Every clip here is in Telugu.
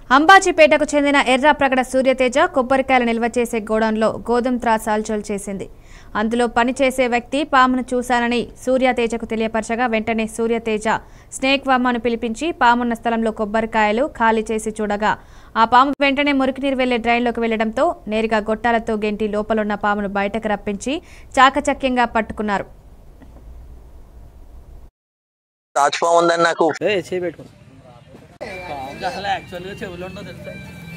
అంబాజీపేటకు చెందిన ఎర్రాప్రగడ సూర్యతేజ కొబ్బరికాయలు నిల్వ చేసే గోడౌన్లో గోధుమ త్రాస్ అల్చోలు చేసింది అందులో పనిచేసే వ్యక్తి పామును చూశానని సూర్యతేజకు తెలియపరచగా వెంటనే సూర్యతేజ స్నేక్ వామ్మను పిలిపించి పామున్న స్థలంలో కొబ్బరికాయలు ఖాళీ చేసి చూడగా ఆ పాము వెంటనే మురికి నీరు వెళ్లే డ్రైన్లోకి వెళ్లడంతో నేరుగా గొట్టాలతో గెంటి లోపలున్న పామును బయటకు రప్పించి చాకచక్యంగా పట్టుకున్నారు రాజ్పాం ఉందని నాకు ఏ చేయబెట్టుకో అసలు యాక్చువల్గా చెవులు ఉండవు తెలుసా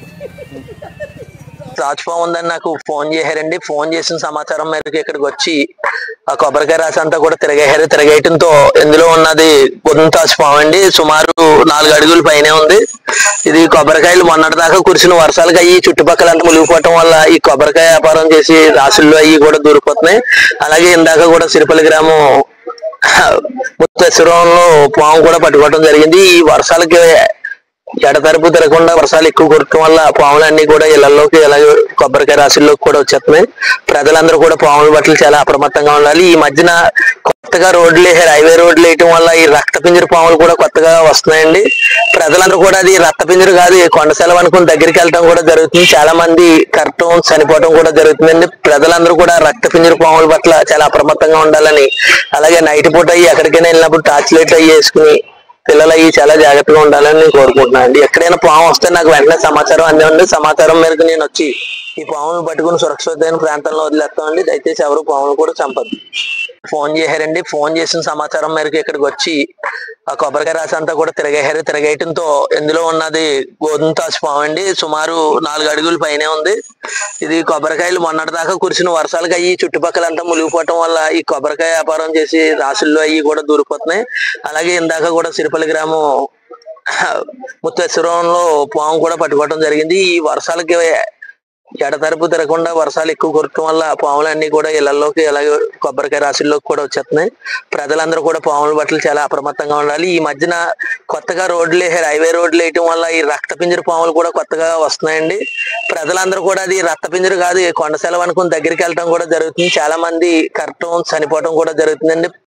రాజ్పాం ఉందని నాకు ఫోన్ చేశారండి ఫోన్ చేసిన సమాచారం మేరకు ఇక్కడికి వచ్చి ఆ కొబ్బరికాయ రాసి అంతా కూడా తిరగేశారు తిరగేయటంతో ఇందులో ఉన్నది గుంతాసు పాము అండి సుమారు నాలుగు అడుగుల పైనే ఉంది ఇది కొబ్బరికాయలు మొన్నటి దాకా కురిసిన వర్షాలకు అయ్యి చుట్టుపక్కల అంతా మునిగిపోవటం వల్ల ఈ కొబ్బరికాయ వ్యాపారం చేసి రాసుల్లో అయ్యి కూడా దూరిపోతున్నాయి అలాగే ఇందాక కూడా సిరిపల్లి గ్రామం ముత్తేశ్వరంలో పాము కూడా పట్టుకోవడం జరిగింది ఈ వర్షాలకి ఎడతెరపు తిరగకుండా వర్షాలు ఎక్కువ కురటం వల్ల పాములన్నీ కూడా ఇళ్లలోకి అలాగే కొబ్బరికాయ రాశుల్లోకి కూడా వచ్చేస్తున్నాయి ప్రజలందరూ కూడా పాముల బట్టలు చాలా అప్రమత్తంగా ఉండాలి ఈ మధ్యన కొత్తగా రోడ్లు వేసారు హైవే రోడ్లు వేయటం వల్ల ఈ రక్త పింజర పాములు కూడా కొత్తగా వస్తున్నాయండి ప్రజలందరూ కూడా అది రక్త పింజరు కాదు ఈ కొండ సెలవు అనుకుని దగ్గరికి వెళ్ళడం కూడా జరుగుతుంది చాలా మంది కరటం చనిపోవడం కూడా జరుగుతుందండి ప్రజలందరూ కూడా రక్త పింజర పాముల పట్ల చాలా అప్రమత్తంగా ఉండాలని అలాగే నైట్ పూట అయ్యి ఎక్కడికైనా వెళ్ళినప్పుడు టార్చ్ లైట్లు అయ్యి వేసుకుని పిల్లలు అయ్యి చాలా జాగ్రత్తగా ఉండాలని నేను కోరుకుంటున్నాను అండి ఎక్కడైనా పాము వస్తే నాకు వెంటనే సమాచారం అందివ్వండి సమాచారం మేరకు నేను వచ్చి ఈ పామును పట్టుకుని సురక్షితమైన ప్రాంతంలో వదిలేస్తామండి దయచేసి ఎవరు పామును కూడా చంపదు ఫోన్ చేశారండి ఫోన్ చేసిన సమాచారం మేరకు ఇక్కడికి వచ్చి ఆ కొబ్బరికాయ రాసి అంతా కూడా తిరగేశారు తిరగేయటంతో ఇందులో ఉన్నది గోధుమ తాసు పాము అండి సుమారు నాలుగు అడుగుల పైనే ఉంది ఇది కొబ్బరికాయలు మొన్నటి దాకా కురిసిన వర్షాలకు అయ్యి చుట్టుపక్కల అంతా మునిగిపోవటం వల్ల ఈ కొబ్బరికాయ వ్యాపారం చేసి రాసుల్లో అయ్యి కూడా దూరిపోతున్నాయి అలాగే ఇందాక కూడా సిరిపల్లి గ్రామం ముత్తేశ్వరంలో పాము కూడా పట్టుకోవడం జరిగింది ఈ వర్షాలకి ఎడతెరపు తిరగకుండా వర్షాలు ఎక్కువ కురటం వల్ల పాములన్నీ కూడా ఇళ్లలోకి అలాగే కొబ్బరికాయ రాశుల్లోకి కూడా వచ్చేస్తున్నాయి ప్రజలందరూ కూడా పాముల బట్టలు చాలా అప్రమత్తంగా ఉండాలి ఈ మధ్యన కొత్తగా రోడ్లు వేసారు హైవే రోడ్లు వేయటం వల్ల ఈ రక్త పింజర పాములు కూడా కొత్తగా వస్తున్నాయండి ప్రజలందరూ కూడా అది రక్త పింజరు కాదు ఈ కొండ సెలవు అనుకుని దగ్గరికి వెళ్ళటం కూడా జరుగుతుంది చాలా మంది కరటం చనిపోవడం కూడా జరుగుతుందండి